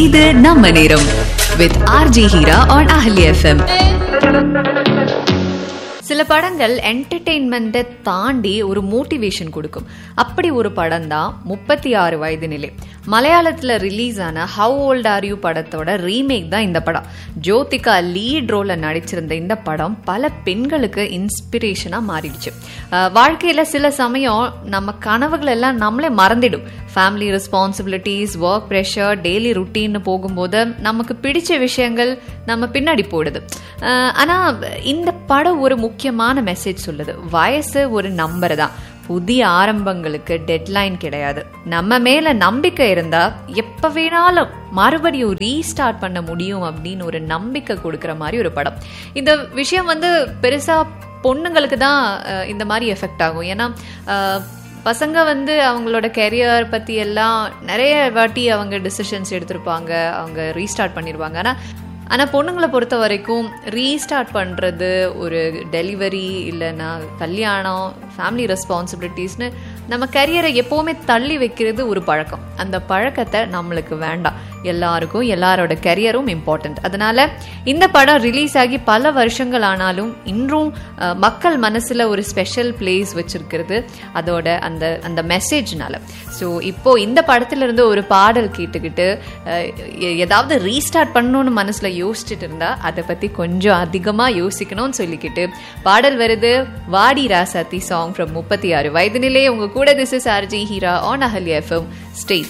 இது நம்ம நேரம் with RJ Heera on Ahali FM சில படங்கள் என்டர்டெயின்மெண்ட்டை தாண்டி ஒரு மோட்டிவேஷன் கொடுக்கும் அப்படி ஒரு படம் தான் முப்பத்தி ஆறு வயது நிலை மலையாளத்தில் ரிலீஸ் ஆன ஹவு ஓல்ட் ஆர் யூ படத்தோட ரீமேக் தான் இந்த படம் ஜோதிகா லீட் ரோல நடிச்சிருந்த இந்த படம் பல பெண்களுக்கு இன்ஸ்பிரேஷனாக மாறிடுச்சு அஹ் வாழ்க்கையில சில சமயம் நம்ம கனவுகள் எல்லாம் நம்மளே மறந்துடும் family responsibilities work pressure daily ருட்டீன்னு போகும்போது நமக்கு பிடிச்ச விஷயங்கள் நம்ம பின்னாடி போயிடுது அஹ் ஆனா இந்த படம் ஒரு முக்கியமான மெசேஜ் சொல்லுது வயசு ஒரு நம்பர் தான் புதிய ஆரம்பங்களுக்கு டெட்லைன் கிடையாது நம்ம மேல நம்பிக்கை இருந்தா எப்ப வேணாலும் மறுபடியும் ரீஸ்டார்ட் பண்ண முடியும் அப்படின்னு ஒரு நம்பிக்கை கொடுக்கிற மாதிரி ஒரு படம் இந்த விஷயம் வந்து பெருசா பொண்ணுங்களுக்கு தான் அஹ், இந்த மாதிரி எஃபெக்ட் ஆகும் ஏன்னா அஹ், பசங்க வந்து அவங்களோட கெரியர் பத்தி எல்லாம் நிறைய வாட்டி அவங்க டிசிஷன்ஸ் எடுத்திருப்பாங்க அவங்க ரீஸ்டார்ட் பண்ணிடுவாங்க ஆனா ஆனா பொண்ணுங்களை பொறுத்த வரைக்கும் ரீஸ்டார்ட் பண்றது ஒரு டெலிவரி இல்லைன்னா கல்யாணம் ஃபேமிலி ரெஸ்பான்சிபிலிட்டிஸ்னு நம்ம கரியரை எப்போவுமே தள்ளி வைக்கிறது ஒரு பழக்கம் அந்த பழக்கத்தை நம்மளுக்கு வேண்டாம் எல்லாருக்கும் எல்லாரோட கரியரும் இம்பார்ட்டன்ட் அதனால இந்த படம் ரிலீஸ் ஆகி பல வருஷங்கள் ஆனாலும் இன்றும் அஹ், மக்கள் மனசுல ஒரு ஸ்பெஷல் பிளேஸ் வச்சிருக்கிறது அதோட அந்த அந்த மெசேஜ்னால ஸோ இப்போ இந்த படத்துல இருந்து ஒரு பாடல் கேட்டுக்கிட்டு அஹ், எ- ஏதாவது ரீஸ்டார்ட் பண்ணணும்னு மனசுல யோசிச்சுட்டு இருந்தா அதை பத்தி கொஞ்சம் அதிகமா யோசிக்கணும்னு சொல்லிக்கிட்டு பாடல் வருது வாடி ராசாத்தி சாங் ஃப்ரம் முப்பத்தி ஆறு வயது நிலையே உங்க கூட this is RJ Heera on Ahalya FM stay